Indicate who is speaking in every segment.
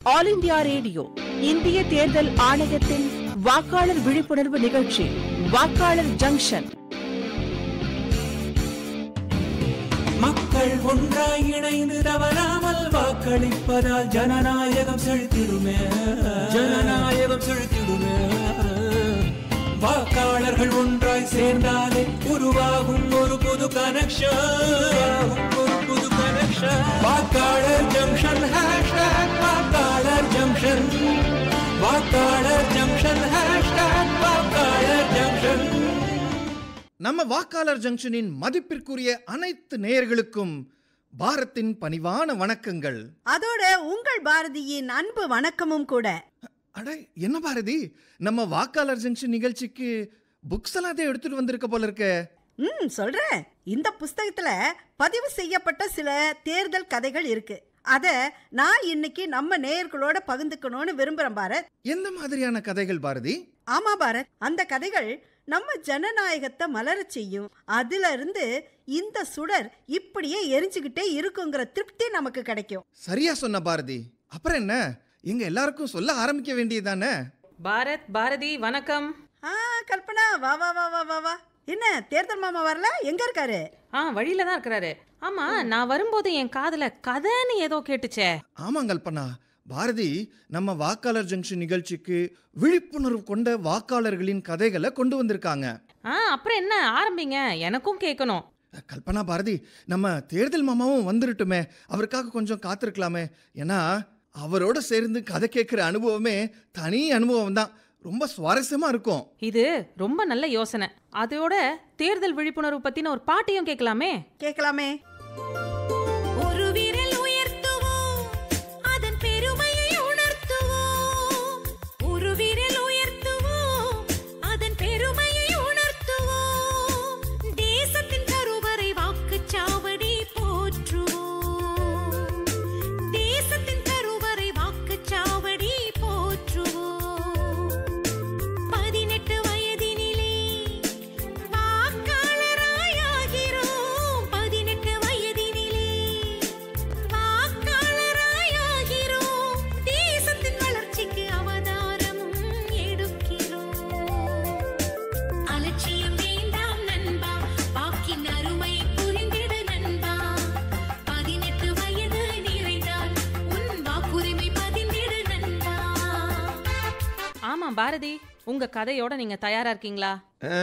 Speaker 1: All India radio இந்திய தேர்தல் ஆணையத்தின் வாக்காளர் விழிப்புணர்வு நிகழ்ச்சி வாக்காளர் ஜங்ஷன்
Speaker 2: மக்கள் ஒன்றாய் இணைந்து தவறாமல் வாக்களிப்பதால் ஜனநாயகம் செழித்திடுமே ஜனநாயகம் செழித்திடுமே வாக்காளர்கள் ஒன்றாய் சேர்ந்தாலே உருவாகும் ஒரு புது கனெக்ஷன் ஒரு புது கனெக்ஷன் வாக்காளர் ஜங்ஷன் ஹேஷ்டாக் வாக்காளர் ஜங்ஷன் வாக்காளர் ஜங்ஷன் ஹேஷ்டாக் வாக்காளர் ஜங்ஷன்
Speaker 3: நம்ம வாக்காளர் ஜங்ஷனின் மதிப்பிற்குரிய அனைத்து நேயர்களுக்கும் பாரத்தின் பணிவான வணக்கங்கள்
Speaker 4: அதோட உங்கள் பாரதியின் அன்பு வணக்கமும் கூட
Speaker 3: அட என்ன பாரதி நம்ம வாக்காளர் ஜங்ஷன் நிகழ்ச்சிக்கு புக்ஸ் எல்லாத்தையும் எடுத்துட்டு வந்திருக்க போல இருக்க
Speaker 4: ம் சொல்றேன் இந்த புஸ்தகத்துல பதிவு செய்யப்பட்ட சில தேர்தல் கதைகள் இருக்கு அத நான் இன்னைக்கு நம்ம நேயர்களோட பகிர்ந்துக்கணும்னு விரும்புறேன் பாரத்
Speaker 3: எந்த மாதிரியான கதைகள் பாரதி
Speaker 4: ஆமா பாரத் அந்த கதைகள் நம்ம ஜனநாயகத்தை மலரச் செய்யும் அதுல இருந்து இந்த சுடர் இப்படியே எரிஞ்சுக்கிட்டே இருக்குங்கிற திருப்தி நமக்கு கிடைக்கும்
Speaker 3: சரியா சொன்ன பாரதி அப்புறம் என்ன எங்க எல்லாருக்கும் சொல்ல ஆரம்பிக்க வேண்டியதானே
Speaker 5: பாரத் பாரதி வணக்கம்
Speaker 4: ஆ கல்பனா வா வா வா வா வா வா என்ன தேர்தல் மாமா வரல எங்க இருக்காரு
Speaker 5: ஆ வழியில தான் இருக்கிறாரு ஆமா நான் வரும்போது என் காதுல கதைன்னு ஏதோ கேட்டுச்சே
Speaker 3: ஆமாம் கல்பனா பாரதி நம்ம வாக்காளர் ஜங்ஷன் நிகழ்ச்சிக்கு விழிப்புணர்வு கொண்ட வாக்காளர்களின் கதைகளை கொண்டு வந்திருக்காங்க
Speaker 5: ஆ அப்புறம் என்ன ஆரம்பிங்க எனக்கும் கேட்கணும்
Speaker 3: கல்பனா பாரதி நம்ம தேர்தல் மாமாவும் வந்துருட்டுமே அவருக்காக கொஞ்சம் காத்திருக்கலாமே ஏன்னா அவரோட சேர்ந்து கதை கேட்குற அனுபவமே தனி அனுபவம் தான் ரொம்ப சுவாரஸ்யமா இருக்கும்
Speaker 5: இது ரொம்ப நல்ல யோசனை அதோட தேர்தல் விழிப்புணர்வு பத்தின ஒரு பாட்டையும் கேட்கலாமே
Speaker 4: கேட்கலாமே
Speaker 6: ஒரு விரல் உயர்த்துவோம் அதன் பெருமையை உணர்த்துவோம் ஒரு விரல் உயர்த்துவோம் அதன் பெருமையை உணர்த்துவோம் தேசத்தின் கருவறை வாக்குச்சாவடி போற்றுவோம் தேசத்தின் கருவறை வாக்குச்சாவடி போற்றுவோம் பதினெட்டு வயதினிலே வாக்காளராயாகிறோம் பதினெட்டு வயதினிலே வாக்காளராயாகிறோம் தேசத்தின் வளர்ச்சிக்கு அவதாரமும் எடுக்கிறோம் அலட்சியம் வேண்டாம் நண்பா வாக்கின் அருமை புரிந்திடு நண்பா பதினெட்டு வயது நிறைந்தால் உன் வாக்குரிமை பதிந்திடு நண்பா
Speaker 5: ஆமா பாரதி உங்க கதையோட நீங்க தயாரா இருக்கீங்களா
Speaker 7: ஆ.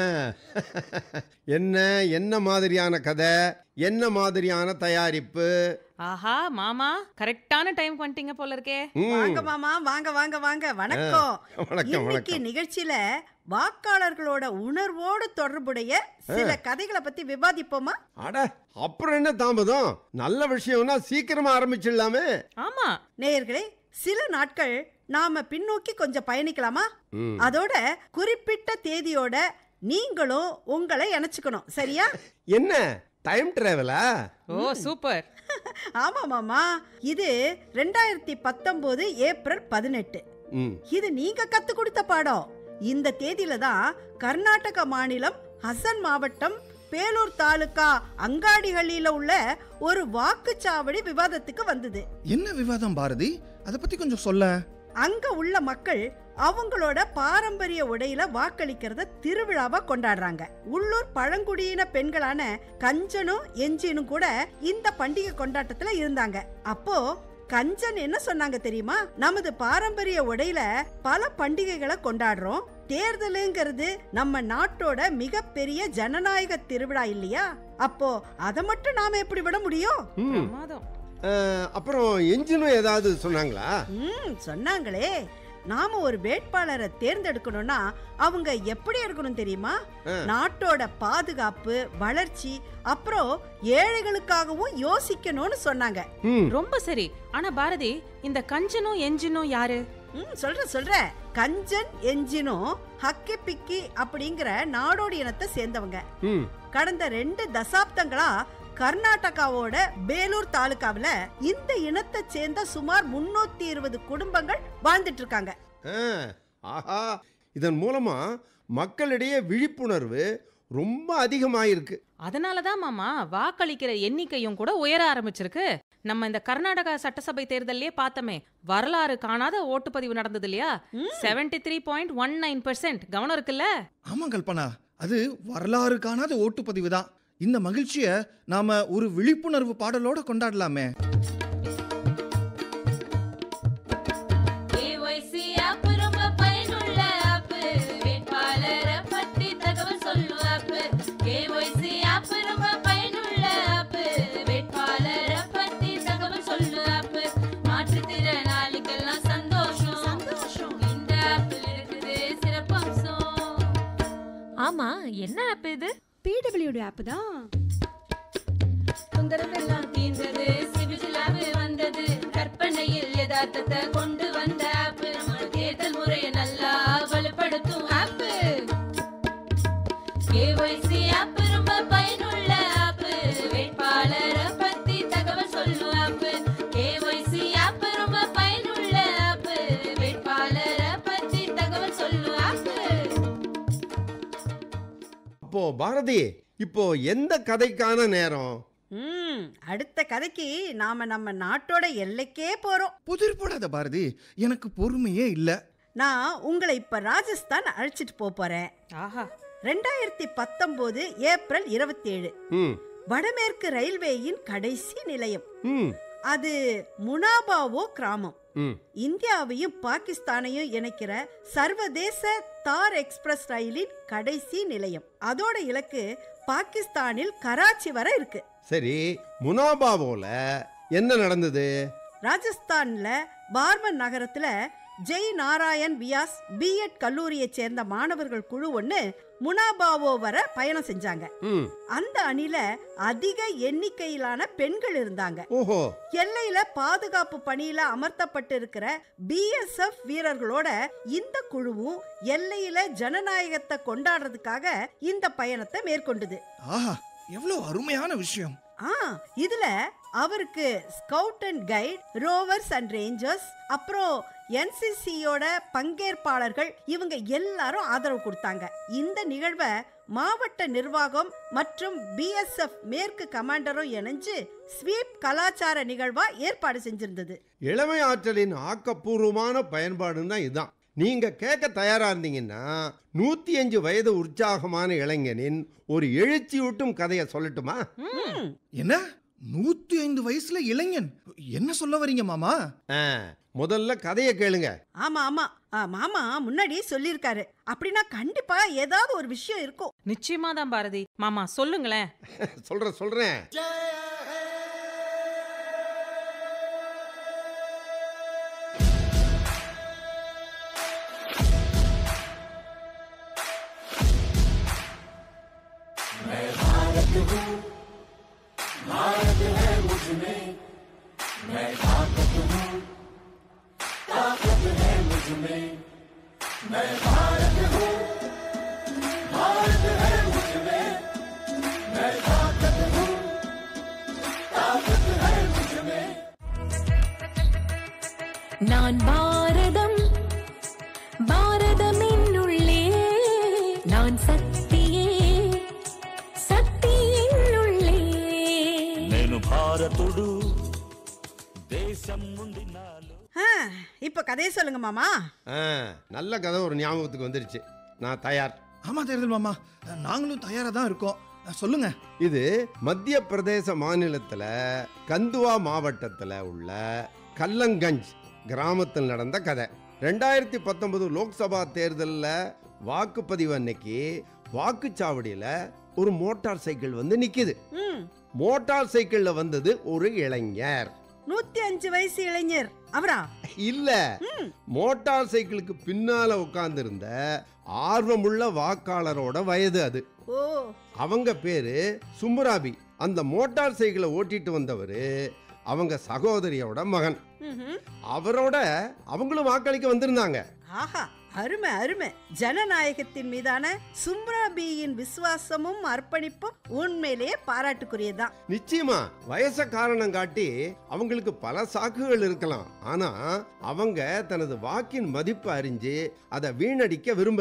Speaker 7: என்ன என்ன மாதிரியான கதை என்ன மாதிரியான தயாரிப்பு
Speaker 5: ஆஹா மாமா கரெக்டான டைம் வந்துட்டீங்க போல இருக்கே
Speaker 7: ம்.
Speaker 4: வாங்க மாமா வாங்க வாங்க வாங்க வணக்கம்
Speaker 7: வணக்கம்,
Speaker 4: இன்னைக்கு
Speaker 7: வணக்கம்.
Speaker 4: நிகழ்ச்சியில வாக்காளர்களோட உணர்வோடு தொடர்புடைய சில கதைகளை பத்தி விவாதிப்போமா
Speaker 7: அட அப்புறம் என்ன தாமதம் நல்ல விஷயம்னா சீக்கிரமா ஆரம்பிச்சிடலாமே
Speaker 5: ஆமா
Speaker 4: நேயர்களே சில நாட்கள் நாம பின்னோக்கி கொஞ்சம் பயணிக்கலாமா
Speaker 7: ம்.
Speaker 4: அதோட குறிப்பிட்ட தேதியோட நீங்களும் உங்களை இணைச்சுக்கணும் சரியா
Speaker 7: என்ன டைம் டிராவலா
Speaker 5: ஓ சூப்பர்
Speaker 4: ஆமா மாமா இது ரெண்டாயிரத்தி பத்தொன்பது ஏப்ரல் பதினெட்டு
Speaker 7: ம்
Speaker 4: இது நீங்க கத்து கொடுத்த பாடம் இந்த தேதியில தான் கர்நாடக மாநிலம் ஹசன் மாவட்டம் பேலூர் தாலுகா அங்காடிகளில உள்ள ஒரு வாக்குச்சாவடி விவாதத்துக்கு வந்தது
Speaker 3: என்ன விவாதம் பாரதி அதை பத்தி கொஞ்சம் சொல்ல
Speaker 4: அங்க உள்ள மக்கள் அவங்களோட பாரம்பரிய உடையில வாக்களிக்கிறத திருவிழாவா கொண்டாடுறாங்க உள்ளூர் பழங்குடியின பெண்களான கஞ்சனும் எஞ்சினும் கூட இந்த பண்டிகை கொண்டாட்டத்துல இருந்தாங்க அப்போ கஞ்சன் என்ன சொன்னாங்க தெரியுமா நமது பாரம்பரிய உடையில பல பண்டிகைகளை கொண்டாடுறோம் தேர்தலுங்கிறது நம்ம நாட்டோட மிகப்பெரிய ஜனநாயக திருவிழா இல்லையா அப்போ அதை மட்டும் நாம எப்படி விட முடியும்
Speaker 7: ம்
Speaker 5: பிரமாதம்
Speaker 7: ஆ, அப்புறம் என்ஜினும் ஏதாவது சொன்னாங்களா
Speaker 4: ம் சொன்னாங்களே நாம ஒரு வேட்பாளரை தேர்ந்தெடுக்கணும்னா அவங்க எப்படி இருக்கணும் தெரியுமா
Speaker 7: ஆ.
Speaker 4: நாட்டோட பாதுகாப்பு வளர்ச்சி அப்புறம் ஏழைகளுக்காகவும் யோசிக்கணும்னு சொன்னாங்க
Speaker 7: ம்
Speaker 5: ரொம்ப சரி ஆனா பாரதி இந்த கஞ்சனும் எஞ்சினும் யாரு
Speaker 4: ம் சொல்ற சொல்ற கஞ்சன் எஞ்சினும் ஹக்கி பிக்கி அப்படிங்கிற நாடோடி இனத்தை சேர்ந்தவங்க
Speaker 7: ம்
Speaker 4: கடந்த ரெண்டு தசாப்தங்களா கர்நாடகாவோட பேலூர் தாலுகாவுல இந்த இனத்தை சேர்ந்த சுமார் முன்னூத்தி இருபது குடும்பங்கள் வாழ்ந்துட்டு இருக்காங்க
Speaker 7: ஆ, ஆஹா இதன் மூலமா மக்களிடையே விழிப்புணர்வு ரொம்ப அதிகமாயிருக்கு
Speaker 5: அதனால தான் மாமா வாக்களிக்கிற எண்ணிக்கையும் கூட உயர ஆரம்பிச்சிருக்கு நம்ம இந்த கர்நாடகா சட்டசபை தேர்தல்லே பார்த்தோமே வரலாறு காணாத ஓட்டுப்பதிவு நடந்தது இல்லையா seventy three point one nine கவனம் இருக்குல்ல
Speaker 3: ஆமா கல்பனா அது வரலாறு காணாத ஓட்டுப்பதிவு தான் இந்த மகிழ்ச்சியை நாம ஒரு விழிப்புணர்வு பாடலோட கொண்டாடலாமே
Speaker 6: கேஒய்சி ஆப் ரொம்ப பயனுள்ள ஆப் வேட்பாளரை பத்தி தகவல் சொல்லும் ஆப் கேஒய்சி ஆப் ரொம்ப பயனுள்ள ஆப் வேட்பாளரை பத்தி தகவல் சொல்லும் ஆப் மாற்றுத்திறனாளிகள்லாம் சந்தோஷம் சந்தோஷம் இந்த ஆப்பில் இருக்குது சிறப்பம்சம்
Speaker 8: ஆமா என்ன ஆப் இது
Speaker 9: பிடபிள்யூடி ஆப் தான்
Speaker 6: தொந்தரவெல்லாம் தீர்ந்தது சிவிஜில் ஆப் வந்தது கற்பனையில் யதார்த்தத்தை கொண்டு வந்த ஆப் நம்ம தேர்தல் முறையை நல்லா வலுப்படுத்தும் ஆப் கேஒய்சி ஆப் ரொம்ப பயனுள்ள ஆப் வேட்பாளரை பத்தி தகவல் சொல்லும் ஆப் கேஒய்சி ஆப் ரொம்ப பயனுள்ள ஆப் வேட்பாளரை பத்தி தகவல் சொல்லும் ஆப்
Speaker 7: அப்போ பாரதி இப்போ எந்த கதைக்கான நேரம்
Speaker 4: ம் அடுத்த கதைக்கு நாம நம்ம நாட்டோட எல்லைக்கே போறோம்
Speaker 3: புதிர் போடாத பாரதி எனக்கு பொறுமையே இல்ல
Speaker 4: நான் உங்களை இப்ப ராஜஸ்தான் அழைச்சிட்டு போப் போறேன்
Speaker 5: ஆஹா
Speaker 4: ரெண்டாயிரத்தி பத்தொன்பது ஏப்ரல் இருபத்தேழு
Speaker 7: ம்
Speaker 4: வடமேற்கு ரயில்வேயின் கடைசி நிலையம்
Speaker 7: ம்
Speaker 4: அது முனாபாவோ கிராமம்
Speaker 7: ம்
Speaker 4: இந்தியாவையும் பாகிஸ்தானையும் இணைக்கிற சர்வதேச தார் எக்ஸ்பிரஸ் ரயிலின் கடைசி நிலையம் அதோட இலக்கு பாகிஸ்தானில் கராச்சி வரை இருக்கு
Speaker 7: சரி முனாபாவோல என்ன நடந்தது
Speaker 4: ராஜஸ்தான்ல பார்மன் நகரத்துல ஜெய் நாராயண் வியாஸ் பிஎட் கல்லூரியைச் சேர்ந்த மாணவர்கள் குழு ஒன்று முனாபாவோ வர பயணம் செஞ்சாங்க
Speaker 7: ம்
Speaker 4: அந்த அணில அதிக எண்ணிக்கையிலான பெண்கள் இருந்தாங்க
Speaker 7: ஓஹோ
Speaker 4: எல்லையில பாதுகாப்பு பணியில அமர்த்தப்பட்டு இருக்கிற பிஎஸ்எஃப் வீரர்களோட இந்த குழுவும் எல்லையில ஜனநாயகத்தை கொண்டாடுறதுக்காக இந்த பயணத்தை மேற்கொண்டது
Speaker 3: ஆஹா எவ்வளவு அருமையான விஷயம்
Speaker 4: ஆ இதுல அவருக்கு scout and guide rovers and rangers அப்புறம் என்சிசியோட பங்கேற்பாளர்கள் இவங்க எல்லாரும் ஆதரவு கொடுத்தாங்க இந்த நிகழ்வை மாவட்ட நிர்வாகம் மற்றும் பிஎஸ்எஃப் மேற்கு கமாண்டரும் இணைஞ்சு ஸ்வீப் கலாச்சார நிகழ்வா ஏற்பாடு செஞ்சிருந்தது
Speaker 7: இளமை ஆற்றலின் ஆக்கப்பூர்வமான பயன்பாடுன்னா இதுதான் நீங்க கேட்க தயாரா இருந்தீங்கன்னா நூத்தி அஞ்சு வயது உற்சாகமான இளைஞனின் ஒரு எழுச்சியூட்டும் கதையை சொல்லட்டுமா
Speaker 3: என்ன நூத்தி ஐந்து வயசுல இளைஞன் என்ன சொல்ல வரீங்க மாமா
Speaker 7: ஆ, முதல்ல கதையை கேளுங்க
Speaker 4: ஆமா ஆமா ஆ, மாமா முன்னாடி சொல்லியிருக்காரு அப்படின்னா கண்டிப்பா ஏதாவது ஒரு விஷயம் இருக்கும்
Speaker 5: நிச்சயமா தான் பாரதி மாமா சொல்லுங்களேன்
Speaker 7: சொல்றேன் சொல்றேன்
Speaker 8: நான் பாரதம் பாரதம் என்னுள்ளே நான் சக்தியே சக்தி என்னுள்ளே
Speaker 10: నేను భారతుడు దేశం నుండి నాలో
Speaker 4: ஆ, இப்ப கதையை சொல்லுங்க மாமா
Speaker 7: ஆ, நல்ல கதை ஒரு ஞாபகத்துக்கு வந்துருச்சு நான் தயார்
Speaker 3: ஆமா தேர்தல் மாமா நாங்களும் தயாரா தான் இருக்கோம் சொல்லுங்க
Speaker 7: இது மத்திய பிரதேச மாநிலத்துல கந்துவா மாவட்டத்துல உள்ள கல்லங்கஞ்ச் கிராமத்தில் நடந்த கதை ரெண்டாயிரத்தி பத்தொன்பது லோக்சபா தேர்தலில் வாக்குப்பதிவு அன்னைக்கு வாக்குச்சாவடியில ஒரு மோட்டார் சைக்கிள் வந்து நிக்குது
Speaker 4: ம்
Speaker 7: மோட்டார் சைக்கிள்ல வந்தது ஒரு இளைஞர்
Speaker 4: நூத்தி அஞ்சு வயசு இளைஞர் அவரா
Speaker 7: இல்ல மோட்டார் சைக்கிளுக்கு பின்னால உட்கார்ந்திருந்த ஆர்வமுள்ள வாக்காளரோட வயது அது
Speaker 4: ஓ
Speaker 7: அவங்க பேரு சும்புராபி அந்த மோட்டார் சைக்கிளை ஓட்டிட்டு வந்தவர் அவங்க சகோதரியோட மகன்
Speaker 4: ம்ஹும்.
Speaker 7: அவரோட அவங்களும் வாக்களிக்க வந்திருந்தாங்க
Speaker 4: ஆஹா அருமை அருமை ஜனநாயகத்தின் மீதான சும்ராபியின் விசுவாசமும் அர்ப்பணிப்பும் உண்மையிலேயே பாராட்டுக்குரியதுதான்
Speaker 7: நிச்சயமா வயச காரணம் காட்டி அவங்களுக்கு பல சாக்குகள் இருக்கலாம் ஆனா அவங்க தனது வாக்கின் மதிப்பு அறிஞ்சு அதை வீணடிக்க விரும்பல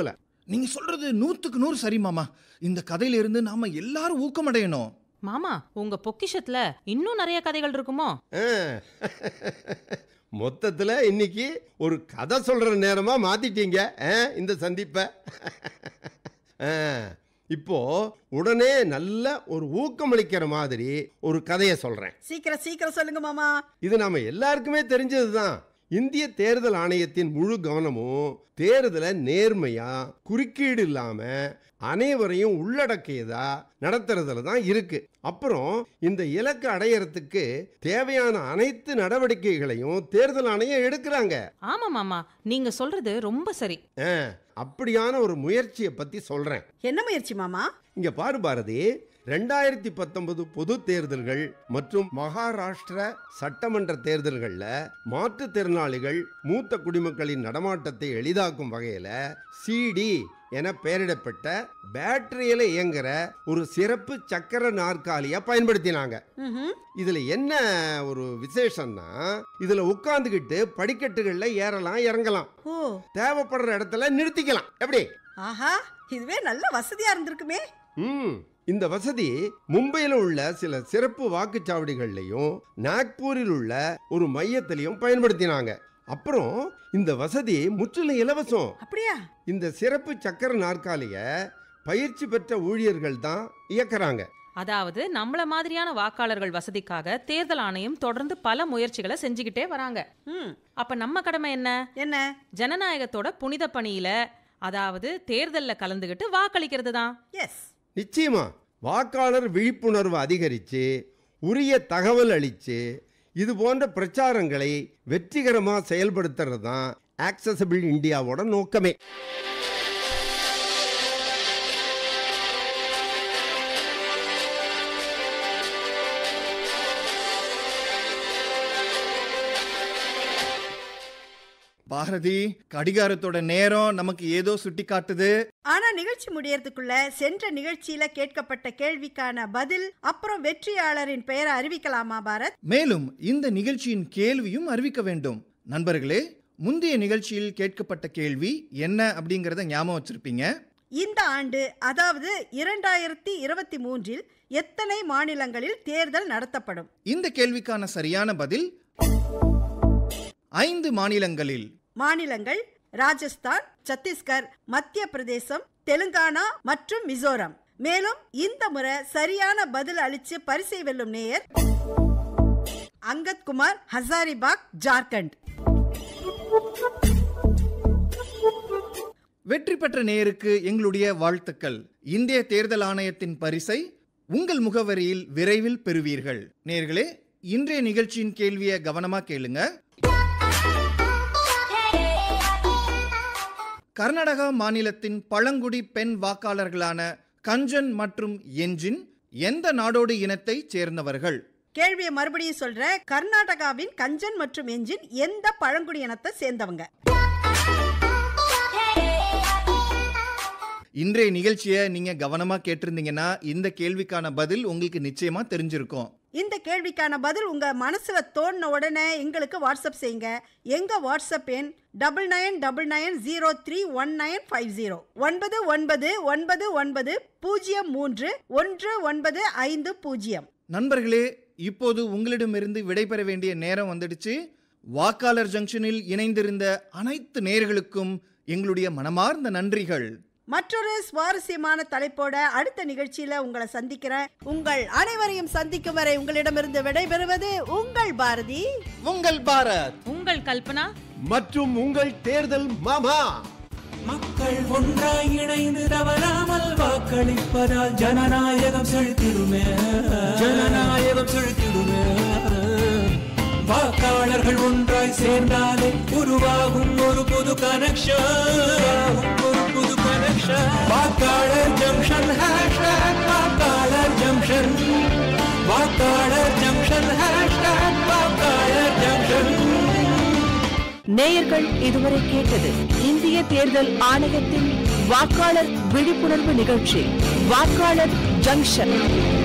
Speaker 3: நீங்க சொல்றது நூத்துக்கு நூறு சரி மாமா இந்த கதையில இருந்து நாம எல்லாரும் ஊக்கமடையணும்
Speaker 5: மாமா உங்க பொக்கிஷத்துல இன்னும் நிறைய கதைகள் இருக்குமோ
Speaker 7: ஆ. மொத்தத்துல இன்னைக்கு ஒரு கதை சொல்ற நேரமா மாத்திட்டீங்க ஆ, இந்த சந்திப்பை ஆ, இப்போ உடனே நல்ல ஒரு ஊக்கமளிக்கிற மாதிரி ஒரு கதையை சொல்றேன்
Speaker 4: சீக்கிரம் சீக்கிரம் சொல்லுங்க மாமா
Speaker 7: இது நாம எல்லாருக்குமே தெரிஞ்சதுதான் இந்திய தேர்தல் ஆணையத்தின் முழு கவனமும் தேர்தலை நேர்மையா குறுக்கீடு இல்லாம அனைவரையும் உள்ளடக்கியதா நடத்துறதுல தான் இருக்கு அப்புறம் இந்த இலக்கை அடையறதுக்கு தேவையான அனைத்து நடவடிக்கைகளையும் தேர்தல் ஆணையம் எடுக்கிறாங்க
Speaker 5: ஆமா மாமா நீங்க சொல்றது ரொம்ப சரி
Speaker 7: ஆ, அப்படியான ஒரு முயற்சியை பத்தி சொல்றேன்
Speaker 4: என்ன முயற்சி மாமா
Speaker 7: இங்க பாரு பாரதி ரெண்டாயிரத்தி பத்தொன்பது பொது தேர்தல்கள் மற்றும் மகாராஷ்டிர சட்டமன்ற தேர்தல்கள்ல மாற்றுத்திறனாளிகள் மூத்த குடிமக்களின் நடமாட்டத்தை எளிதாக்கும் வகையில சிடி என பெயரிடப்பட்ட பேட்டரியில இயங்குற ஒரு சிறப்பு சக்கர நாற்காலியை பயன்படுத்தினாங்க
Speaker 4: ம்ஹும்.
Speaker 7: இதுல என்ன ஒரு விசேஷம்னா இதுல உட்கார்ந்துகிட்டு படிக்கட்டுகள்ல ஏறலாம் இறங்கலாம்
Speaker 4: ஓ
Speaker 7: தேவைப்படுற இடத்துல நிறுத்திக்கலாம் எப்படி
Speaker 4: ஆஹா இதுவே நல்ல வசதியா இருந்திருக்குமே
Speaker 7: ம் இந்த வசதி மும்பையில் உள்ள சில சிறப்பு வாக்குச்சாவடிகள்லையும் நாக்பூரில் உள்ள ஒரு மையத்திலையும் பயன்படுத்தினாங்க அப்புறம் இந்த வசதி முற்றிலும் இலவசம்
Speaker 4: அப்படியா
Speaker 7: இந்த சிறப்பு சக்கர நாற்காலிய பயிற்சி பெற்ற ஊழியர்கள் தான் இயக்குறாங்க
Speaker 5: அதாவது நம்மள மாதிரியான வாக்காளர்கள் வசதிக்காக தேர்தல் ஆணையம் தொடர்ந்து பல முயற்சிகளை செஞ்சுக்கிட்டே வராங்க
Speaker 4: ம்
Speaker 5: அப்ப நம்ம கடமை என்ன
Speaker 4: என்ன
Speaker 5: ஜனநாயகத்தோட புனித பணியில அதாவது தேர்தல்ல கலந்துகிட்டு வாக்களிக்கிறது தான்
Speaker 4: எஸ்
Speaker 7: நிச்சயமா வாக்காளர் விழிப்புணர்வு அதிகரித்து உரிய தகவல் அளித்து இது போன்ற பிரச்சாரங்களை வெற்றிகரமாக செயல்படுத்துறது தான் ஆக்சசபிள் இந்தியாவோட நோக்கமே
Speaker 3: பாரதி கடிகாரத்தோட நேரம் நமக்கு ஏதோ சுட்டி காட்டுது
Speaker 4: ஆனா நிகழ்ச்சி முடியறதுக்குள்ள சென்ற நிகழ்ச்சியில கேட்கப்பட்ட கேள்விக்கான பதில் அப்புறம் வெற்றியாளரின் பெயரை அறிவிக்கலாமா பாரத்
Speaker 3: மேலும் இந்த நிகழ்ச்சியின் கேள்வியும் அறிவிக்க வேண்டும் நண்பர்களே முந்தைய நிகழ்ச்சியில் கேட்கப்பட்ட கேள்வி என்ன அப்படிங்கறத ஞாபகம் வச்சிருப்பீங்க
Speaker 4: இந்த ஆண்டு அதாவது இரண்டாயிரத்தி இருபத்தி மூன்றில் எத்தனை மாநிலங்களில் தேர்தல் நடத்தப்படும்
Speaker 3: இந்த கேள்விக்கான சரியான பதில் ஐந்து மாநிலங்களில்
Speaker 4: மாநிலங்கள் ராஜஸ்தான் சத்தீஸ்கர் மத்திய பிரதேசம் தெலுங்கானா மற்றும் மிசோரம் மேலும் இந்த முறை சரியான பதில் அளிச்சு பரிசை வெல்லும் நேயர் அங்கத் குமார் ஹசாரிபாக் ஜார்க்கண்ட்
Speaker 3: வெற்றி பெற்ற நேயருக்கு எங்களுடைய வாழ்த்துக்கள் இந்திய தேர்தல் ஆணையத்தின் பரிசை உங்கள் முகவரியில் விரைவில் பெறுவீர்கள் நேர்களே இன்றைய நிகழ்ச்சியின் கேள்வியை கவனமா கேளுங்க கர்நாடகா மாநிலத்தின் பழங்குடி பெண் வாக்காளர்களான கஞ்சன் மற்றும் என்ஜின் எந்த நாடோடு இனத்தைச் சேர்ந்தவர்கள்
Speaker 4: கேள்வியை மறுபடியும் சொல்ற கர்நாடகாவின் கஞ்சன் மற்றும் எஞ்சின் எந்த பழங்குடி இனத்தை சேர்ந்தவங்க
Speaker 3: இன்றைய நிகழ்ச்சியை நீங்க கவனமா கேட்டிருந்தீங்கன்னா இந்த கேள்விக்கான பதில் உங்களுக்கு நிச்சயமா தெரிஞ்சிருக்கும்
Speaker 4: இந்த கேள்விக்கான பதில் உங்க மனசுல தோணின உடனே எங்களுக்கு வாட்ஸ்அப் செய்யுங்க எங்க வாட்ஸ்அப் எண் double nine double nine zero three one nine five zero ஒன்பது ஒன்பது ஒன்பது ஒன்பது பூஜ்ஜியம் மூன்று ஒன்று ஒன்பது ஐந்து பூஜ்ஜியம்
Speaker 3: நண்பர்களே இப்போது உங்களிடமிருந்து விடைபெற வேண்டிய நேரம் வந்துடுச்சு வாக்காளர் ஜங்ஷனில் இணைந்திருந்த அனைத்து நேர்களுக்கும் எங்களுடைய மனமார்ந்த நன்றிகள்
Speaker 4: மற்றொரு சுவாரஸ்யமான தலைப்போட அடுத்த நிகழ்ச்சியில உங்களை சந்திக்கிறேன் உங்கள் அனைவரையும் சந்திக்கும் வரை உங்களிடமிருந்து விடைபெறுவது உங்கள் பாரதி
Speaker 3: உங்கள் பாரத்
Speaker 5: உங்கள் கல்பனா
Speaker 7: மற்றும் உங்கள் தேர்தல் மாமா
Speaker 2: மக்கள் ஒன்றாய் இணைந்து தவறாமல் வாக்களிப்பதால் ஜனநாயகம் செழித்திடுமே ஜனநாயகம் செழித்திடுமே வாக்காளர்கள் ஒன்றாய் சேர்ந்தாலே உருவாகும் ஒரு புது கனெக்ஷன் ஒரு புது கனெக்ஷன் வாக்காளர் ஜங்ஷன் ஹேஷ்டாக் வாக்காளர் ஜங்ஷன் வாக்காளர் ஜங்ஷன் ஹேஷ்டாக் வாக்காளர் ஜங்ஷன்
Speaker 1: நேயர்கள் இதுவரை கேட்டது இந்திய தேர்தல் ஆணையத்தின் வாக்காளர் விழிப்புணர்வு நிகழ்ச்சி வாக்காளர் ஜங்ஷன்